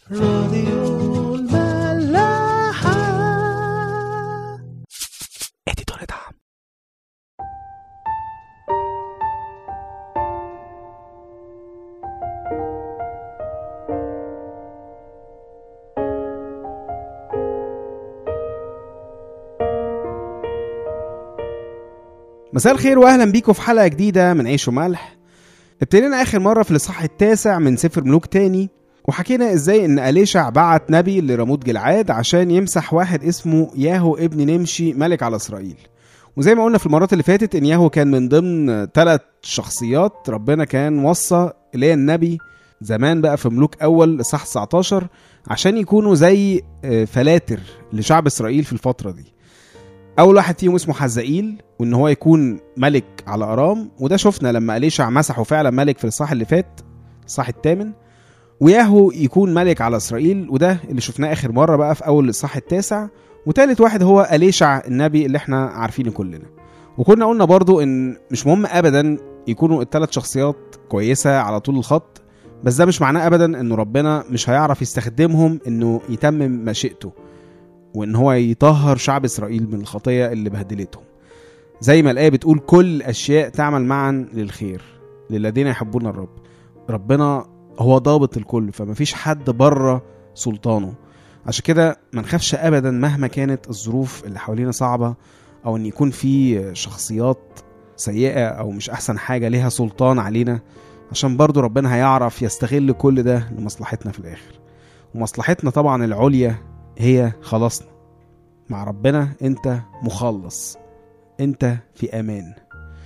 راديو الملاحة اديتور دعم مساء الخير واهلا بيكم في حلقه جديده من عيش وملح ابتدينا اخر مره في الاصحاح التاسع من سفر ملوك تاني وحكينا ازاي ان اليشع بعت نبي لراموت جلعاد عشان يمسح واحد اسمه ياهو ابن نمشي ملك على اسرائيل وزي ما قلنا في المرات اللي فاتت ان ياهو كان من ضمن ثلاث شخصيات ربنا كان وصى اللي هي النبي زمان بقى في ملوك اول اصحاح 19 عشان يكونوا زي آه، فلاتر لشعب اسرائيل في الفتره دي اول واحد فيهم اسمه حزائيل وان هو يكون ملك على ارام وده شفنا لما اليشع مسحه فعلا ملك في الصح اللي فات الصح الثامن وياهو يكون ملك على اسرائيل وده اللي شفناه اخر مره بقى في اول الصح التاسع وتالت واحد هو اليشع النبي اللي احنا عارفينه كلنا وكنا قلنا برضو ان مش مهم ابدا يكونوا الثلاث شخصيات كويسه على طول الخط بس ده مش معناه ابدا انه ربنا مش هيعرف يستخدمهم انه يتمم مشيئته وان هو يطهر شعب اسرائيل من الخطيه اللي بهدلتهم زي ما الايه بتقول كل الاشياء تعمل معا للخير للذين يحبون الرب ربنا هو ضابط الكل فمفيش حد بره سلطانه عشان كده ما نخافش ابدا مهما كانت الظروف اللي حوالينا صعبه او ان يكون في شخصيات سيئه او مش احسن حاجه ليها سلطان علينا عشان برضو ربنا هيعرف يستغل كل ده لمصلحتنا في الاخر ومصلحتنا طبعا العليا هي خلاصنا مع ربنا انت مخلص انت في امان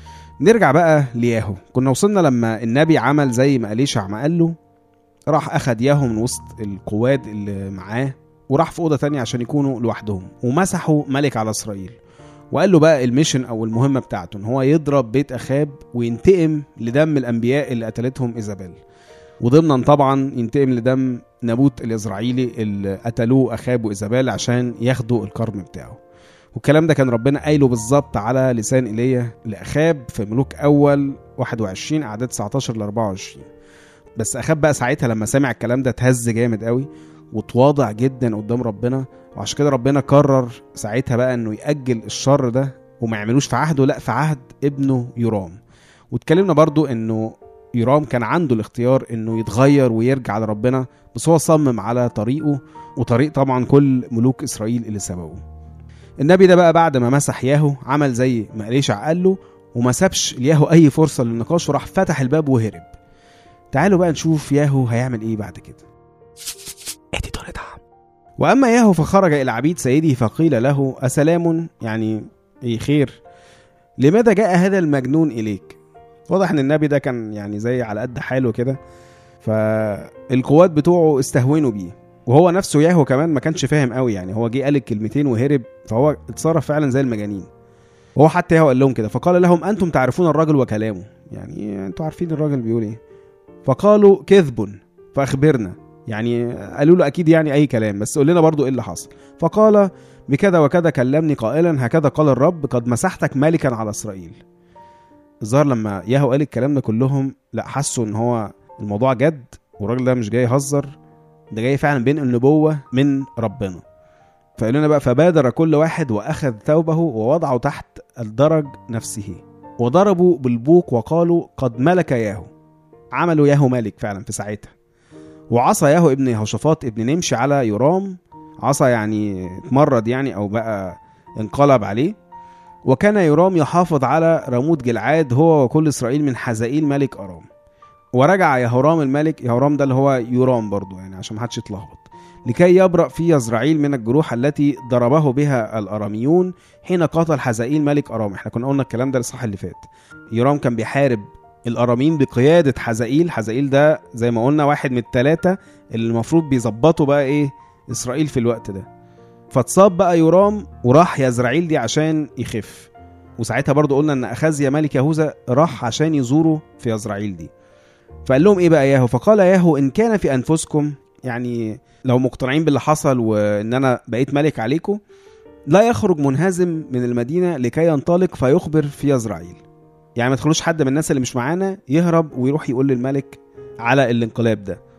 نرجع بقى لياهو كنا وصلنا لما النبي عمل زي ما اليشع ما قال له راح اخد ياهو من وسط القواد اللي معاه وراح في اوضه تانية عشان يكونوا لوحدهم ومسحوا ملك على اسرائيل وقال له بقى الميشن او المهمه بتاعته ان هو يضرب بيت اخاب وينتقم لدم الانبياء اللي قتلتهم ايزابيل وضمنا طبعا ينتقم لدم نابوت الإسرائيلي اللي قتلوه أخاب وإيزابيل عشان ياخدوا الكرم بتاعه والكلام ده كان ربنا قايله بالظبط على لسان ايليا لأخاب في ملوك أول 21 أعداد 19 ل 24 بس أخاب بقى ساعتها لما سمع الكلام ده اتهز جامد قوي وتواضع جدا قدام ربنا وعشان كده ربنا قرر ساعتها بقى انه يأجل الشر ده وما يعملوش في عهده لا في عهد ابنه يرام واتكلمنا برضو انه يرام كان عنده الاختيار انه يتغير ويرجع لربنا بس هو صمم على طريقه وطريق طبعا كل ملوك اسرائيل اللي سبقوه النبي ده بقى بعد ما مسح ياهو عمل زي ما اليشع قال له وما سابش لياهو اي فرصه للنقاش وراح فتح الباب وهرب تعالوا بقى نشوف ياهو هيعمل ايه بعد كده اديتور دعم واما ياهو فخرج الى عبيد سيده فقيل له اسلام يعني ايه خير لماذا جاء هذا المجنون اليك واضح ان النبي ده كان يعني زي على قد حاله كده فالقوات بتوعه استهونوا بيه وهو نفسه ياهو كمان ما كانش فاهم قوي يعني هو جه قال الكلمتين وهرب فهو اتصرف فعلا زي المجانين وهو حتى ياهو قال لهم كده فقال لهم انتم تعرفون الرجل وكلامه يعني انتوا عارفين الراجل بيقول ايه فقالوا كذب فاخبرنا يعني قالوا له اكيد يعني اي كلام بس قول لنا برضو ايه اللي حصل فقال بكذا وكذا كلمني قائلا هكذا قال الرب قد مسحتك ملكا على اسرائيل الظاهر لما ياهو قال الكلام ده كلهم لا حسوا ان هو الموضوع جد والراجل ده مش جاي يهزر ده جاي فعلا بينقل نبوه من ربنا فقالوا لنا بقى فبادر كل واحد واخذ ثوبه ووضعه تحت الدرج نفسه وضربوا بالبوق وقالوا قد ملك ياهو عملوا ياهو ملك فعلا في ساعتها وعصى ياهو ابن يهوشافاط ابن نمشي على يرام عصى يعني اتمرد يعني او بقى انقلب عليه وكان يرام يحافظ على راموت جلعاد هو وكل اسرائيل من حزائيل ملك ارام ورجع يهورام الملك يهورام ده اللي هو يرام برضو يعني عشان محدش يتلخبط لكي يبرأ في يزرعيل من الجروح التي ضربه بها الاراميون حين قاتل حزائيل ملك ارام احنا كنا قلنا الكلام ده الصح اللي فات يرام كان بيحارب الاراميين بقياده حزائيل حزائيل ده زي ما قلنا واحد من الثلاثه اللي المفروض بيظبطوا بقى ايه اسرائيل في الوقت ده فاتصاب بقى يرام وراح يزرعيل دي عشان يخف وساعتها برضو قلنا ان اخازيا ملك يهوذا راح عشان يزوره في يزرعيل دي فقال لهم ايه بقى ياهو فقال ياهو ان كان في انفسكم يعني لو مقتنعين باللي حصل وان انا بقيت ملك عليكم لا يخرج منهزم من المدينه لكي ينطلق فيخبر في يزرعيل يعني ما تخلوش حد من الناس اللي مش معانا يهرب ويروح يقول للملك على الانقلاب ده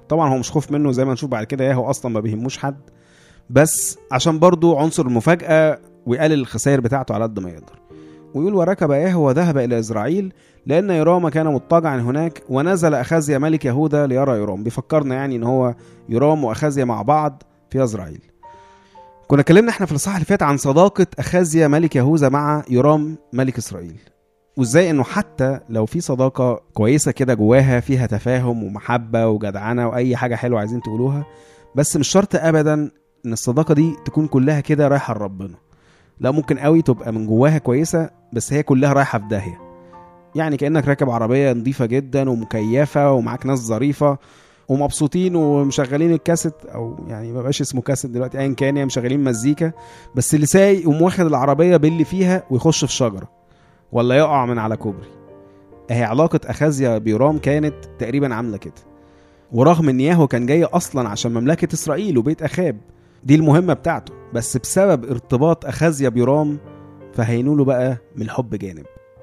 طبعا هو مش خوف منه زي ما نشوف بعد كده ياهو اصلا ما بيهموش حد بس عشان برضو عنصر المفاجاه ويقلل الخسائر بتاعته على قد ما يقدر ويقول وركب ياهو وذهب الى اسرائيل لان يرام كان مضطجعا هناك ونزل اخازيا ملك يهوذا ليرى يرام بيفكرنا يعني ان هو يرام واخازيا مع بعض في اسرائيل كنا اتكلمنا احنا في الاصحاح اللي فات عن صداقه اخازيا ملك يهوذا مع يرام ملك اسرائيل وازاي انه حتى لو في صداقه كويسه كده جواها فيها تفاهم ومحبه وجدعنه واي حاجه حلوه عايزين تقولوها بس مش شرط ابدا ان الصداقه دي تكون كلها كده رايحه لربنا لا ممكن قوي تبقى من جواها كويسه بس هي كلها رايحه في داهيه يعني كانك راكب عربيه نظيفه جدا ومكيفه ومعاك ناس ظريفه ومبسوطين ومشغلين الكاسيت او يعني ما بقاش اسمه كاسيت دلوقتي ايا كان يعني مشغلين مزيكا بس اللي سايق يقوم واخد العربيه باللي فيها ويخش في شجره ولا يقع من على كوبري اهي علاقه اخازيا بيرام كانت تقريبا عامله كده ورغم ان ياهو كان جاي اصلا عشان مملكه اسرائيل وبيت اخاب دي المهمه بتاعته بس بسبب ارتباط اخازيا بيرام فهينوا له بقى من الحب جانب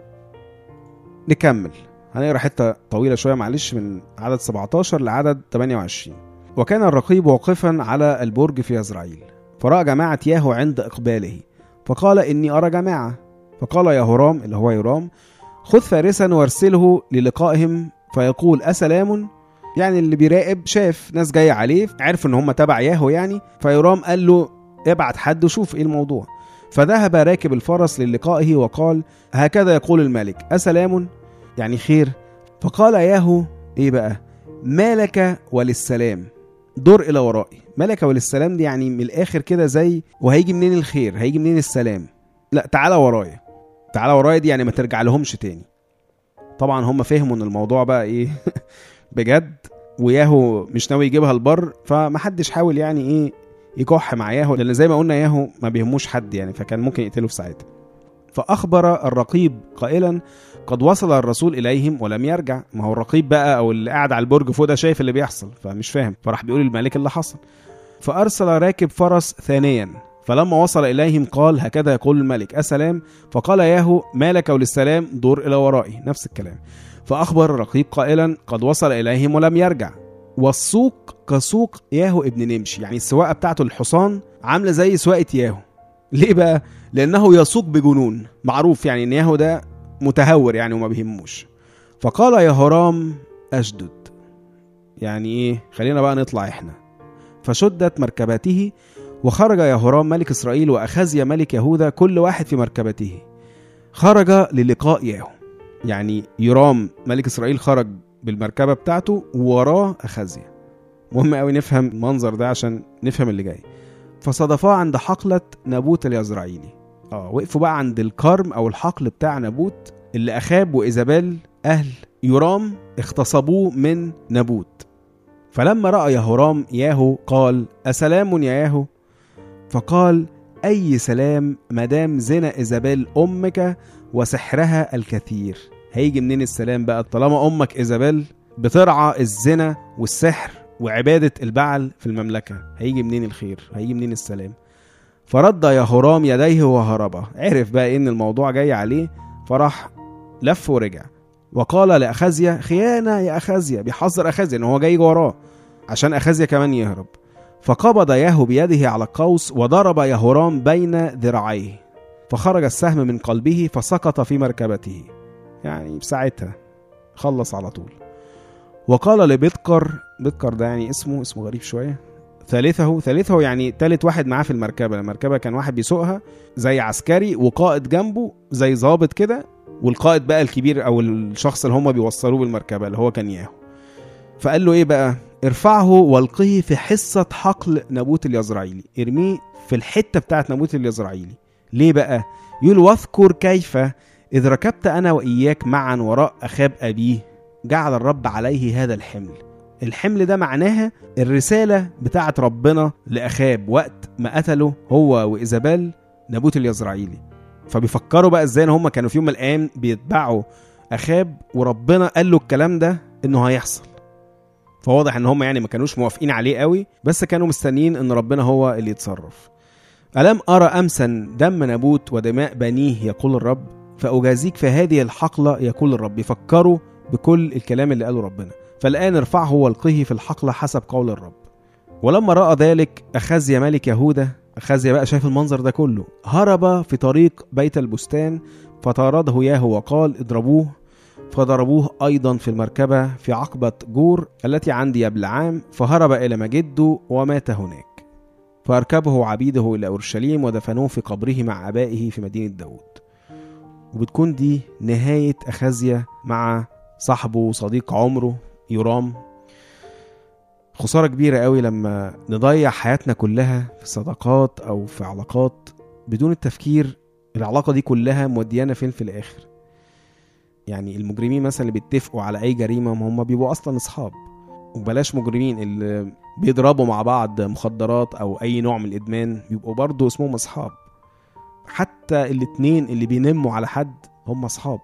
نكمل هنقرا حته طويله شويه معلش من عدد 17 لعدد 28 وكان الرقيب واقفا على البرج في يزرعيل فراى جماعه ياهو عند اقباله فقال اني ارى جماعه فقال يا هرام اللي هو يرام خذ فارسا وارسله للقائهم فيقول اسلام يعني اللي بيراقب شاف ناس جايه عليه عرف ان هم تبع ياهو يعني فيرام قال له ابعت حد وشوف ايه الموضوع فذهب راكب الفرس للقائه وقال هكذا يقول الملك أسلام يعني خير فقال ياهو ايه بقى ما لك وللسلام دور الى ورائي ملك وللسلام دي يعني من الاخر كده زي وهيجي منين الخير هيجي منين السلام لا تعالى ورايا تعالى ورايا دي يعني ما ترجع لهمش تاني طبعا هم فهموا ان الموضوع بقى ايه بجد وياهو مش ناوي يجيبها البر فمحدش حاول يعني ايه يكح مع ياهو لان زي ما قلنا ياهو ما بيهموش حد يعني فكان ممكن يقتله في ساعتها فاخبر الرقيب قائلا قد وصل الرسول اليهم ولم يرجع ما هو الرقيب بقى او اللي قاعد على البرج فوق ده شايف اللي بيحصل فمش فاهم فراح بيقول للملك اللي حصل فارسل راكب فرس ثانيا فلما وصل اليهم قال هكذا يقول الملك السلام فقال ياهو ما لك وللسلام دور الى ورائي نفس الكلام فاخبر الرقيب قائلا قد وصل اليهم ولم يرجع والسوق كسوق ياهو ابن نمشي يعني السواقه بتاعته الحصان عامله زي سواقه ياهو ليه بقى لانه يسوق بجنون معروف يعني ان ياهو ده متهور يعني وما بيهموش فقال يا هرام اشدد يعني ايه خلينا بقى نطلع احنا فشدت مركباته وخرج يهورام ملك اسرائيل واخازيا ملك يهوذا كل واحد في مركبته خرج للقاء ياهو يعني يرام ملك اسرائيل خرج بالمركبه بتاعته ووراه اخازيا مهم قوي نفهم المنظر ده عشان نفهم اللي جاي فصادفاه عند حقلة نابوت اليزرعيلي اه وقفوا بقى عند الكرم او الحقل بتاع نابوت اللي اخاب وايزابيل اهل يرام اغتصبوه من نابوت فلما راى يهورام ياهو قال اسلام يا ياهو فقال اي سلام مدام زنا ايزابيل امك وسحرها الكثير هيجي منين السلام بقى طالما امك ايزابيل بترعى الزنا والسحر وعباده البعل في المملكه هيجي منين الخير هيجي منين السلام فرد يهورام يديه وهرب عرف بقى ان الموضوع جاي عليه فراح لف ورجع وقال لاخازيا خيانه يا اخازيا بيحذر اخازيا ان هو جاي وراه عشان اخازيا كمان يهرب فقبض ياهو بيده على القوس وضرب يهورام بين ذراعيه فخرج السهم من قلبه فسقط في مركبته يعني في ساعتها خلص على طول وقال لبدقر بدقر ده يعني اسمه اسمه غريب شويه ثالثه ثالثه يعني تالت واحد معاه في المركبه المركبه كان واحد بيسوقها زي عسكري وقائد جنبه زي ضابط كده والقائد بقى الكبير او الشخص اللي هم بيوصلوه بالمركبه اللي هو كان ياهو فقال له ايه بقى ارفعه والقيه في حصه حقل نابوت اليزرعيلي ارميه في الحته بتاعت نابوت اليزرعيلي ليه بقى يقول واذكر كيف اذ ركبت انا واياك معا وراء اخاب ابيه جعل الرب عليه هذا الحمل الحمل ده معناها الرسالة بتاعت ربنا لأخاب وقت ما قتله هو وإيزابيل نابوت اليزرعيلي فبيفكروا بقى ازاي ان هم كانوا في يوم من الايام بيتبعوا اخاب وربنا قال له الكلام ده انه هيحصل فواضح ان هم يعني ما كانوش موافقين عليه قوي بس كانوا مستنيين ان ربنا هو اللي يتصرف ألم أرى أمسا دم نابوت ودماء بنيه يقول الرب فأجازيك في هذه الحقلة يقول الرب يفكروا بكل الكلام اللي قاله ربنا فالآن ارفعه والقه في الحقل حسب قول الرب ولما رأى ذلك أخزي ملك يهوذا أخزي بقى شاف المنظر ده كله هرب في طريق بيت البستان فطارده ياهو وقال اضربوه فضربوه أيضا في المركبة في عقبة جور التي عند يبلعام فهرب إلى مجده ومات هناك فأركبه عبيده إلى أورشليم ودفنوه في قبره مع آبائه في مدينة داود وبتكون دي نهاية أخازيا مع صاحبه وصديق عمره يورام خسارة كبيرة قوي لما نضيع حياتنا كلها في صداقات أو في علاقات بدون التفكير العلاقة دي كلها موديانا فين في الآخر يعني المجرمين مثلا اللي بيتفقوا على أي جريمة ما هم بيبقوا أصلا أصحاب وبلاش مجرمين اللي بيضربوا مع بعض مخدرات أو أي نوع من الإدمان بيبقوا برضه اسمهم أصحاب حتى الاتنين اللي بينموا على حد هم أصحاب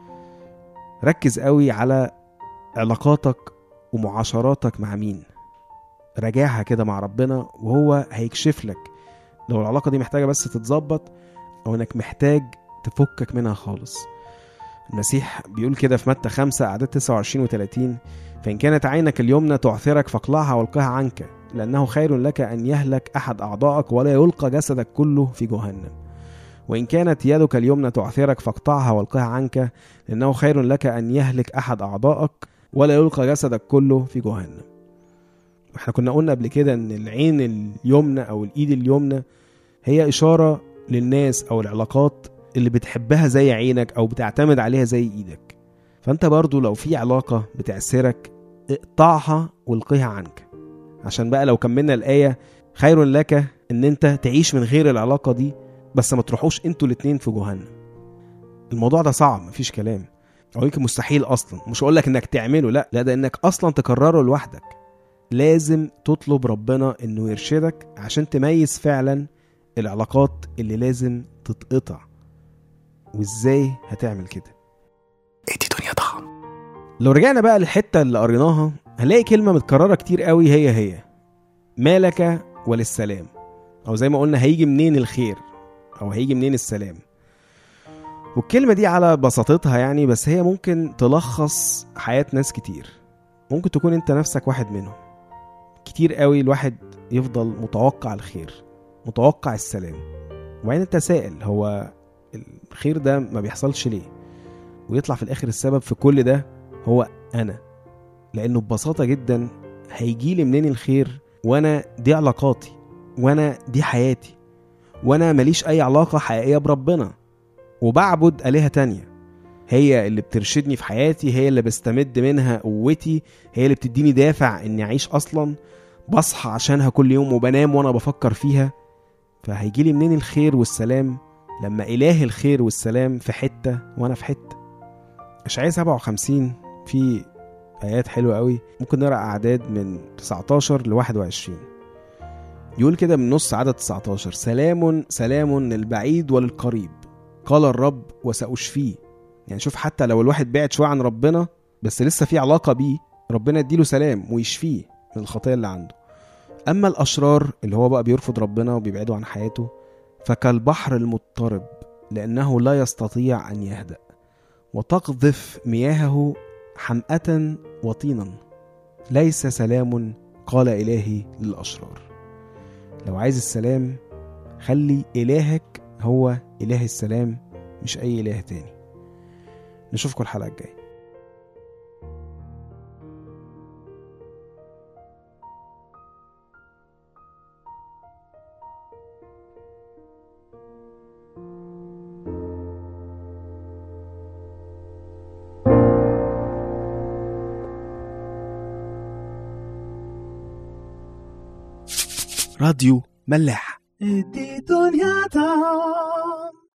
ركز قوي على علاقاتك ومعاشراتك مع مين راجعها كده مع ربنا وهو هيكشف لك لو العلاقة دي محتاجة بس تتظبط أو إنك محتاج تفكك منها خالص المسيح بيقول كده في متى 5 أعداد 29 و 30 فإن كانت عينك اليمنى تعثرك فاقلعها والقها عنك لأنه خير لك أن يهلك أحد أعضائك ولا يلقى جسدك كله في جهنم وإن كانت يدك اليمنى تعثرك فاقطعها والقها عنك لأنه خير لك أن يهلك أحد أعضائك ولا يلقى جسدك كله في جهنم احنا كنا قلنا قبل كده ان العين اليمنى او الايد اليمنى هي اشاره للناس او العلاقات اللي بتحبها زي عينك او بتعتمد عليها زي ايدك فانت برضو لو في علاقه بتعسرك اقطعها والقيها عنك عشان بقى لو كملنا الايه خير لك ان انت تعيش من غير العلاقه دي بس ما تروحوش انتوا الاتنين في جهنم الموضوع ده صعب مفيش كلام او يمكن مستحيل اصلا مش هقول لك انك تعمله لا لا ده انك اصلا تكرره لوحدك لازم تطلب ربنا انه يرشدك عشان تميز فعلا العلاقات اللي لازم تتقطع وازاي هتعمل كده ادي دنيا طعم لو رجعنا بقى للحته اللي قريناها هنلاقي كلمه متكرره كتير قوي هي هي مالك وللسلام او زي ما قلنا هيجي منين الخير او هيجي منين السلام والكلمه دي على بساطتها يعني بس هي ممكن تلخص حياه ناس كتير ممكن تكون انت نفسك واحد منهم كتير قوي الواحد يفضل متوقع الخير متوقع السلام وبعدين انت سائل هو الخير ده ما بيحصلش ليه ويطلع في الاخر السبب في كل ده هو انا لانه ببساطه جدا هيجيلي منين الخير وانا دي علاقاتي وانا دي حياتي وانا ماليش اي علاقه حقيقيه بربنا وبعبد الهه تانية هي اللي بترشدني في حياتي هي اللي بستمد منها قوتي هي اللي بتديني دافع اني اعيش اصلا بصحى عشانها كل يوم وبنام وانا بفكر فيها فهيجيلي منين الخير والسلام لما اله الخير والسلام في حته وانا في حته اشعياء 57 في ايات حلوه قوي ممكن نقرا اعداد من 19 ل 21 يقول كده من نص عدد 19 سلام سلام للبعيد وللقريب قال الرب وسأشفيه يعني شوف حتى لو الواحد بعد شويه عن ربنا بس لسه في علاقه بيه ربنا يديله سلام ويشفيه من الخطيه اللي عنده اما الاشرار اللي هو بقى بيرفض ربنا وبيبعدوا عن حياته فكالبحر المضطرب لانه لا يستطيع ان يهدأ وتقذف مياهه حمأة وطينا ليس سلام قال إلهي للأشرار لو عايز السلام خلي إلهك هو إله السلام مش أي إله تاني نشوفكم الحلقة الجاية راديو ملاح ادي دنيا طعم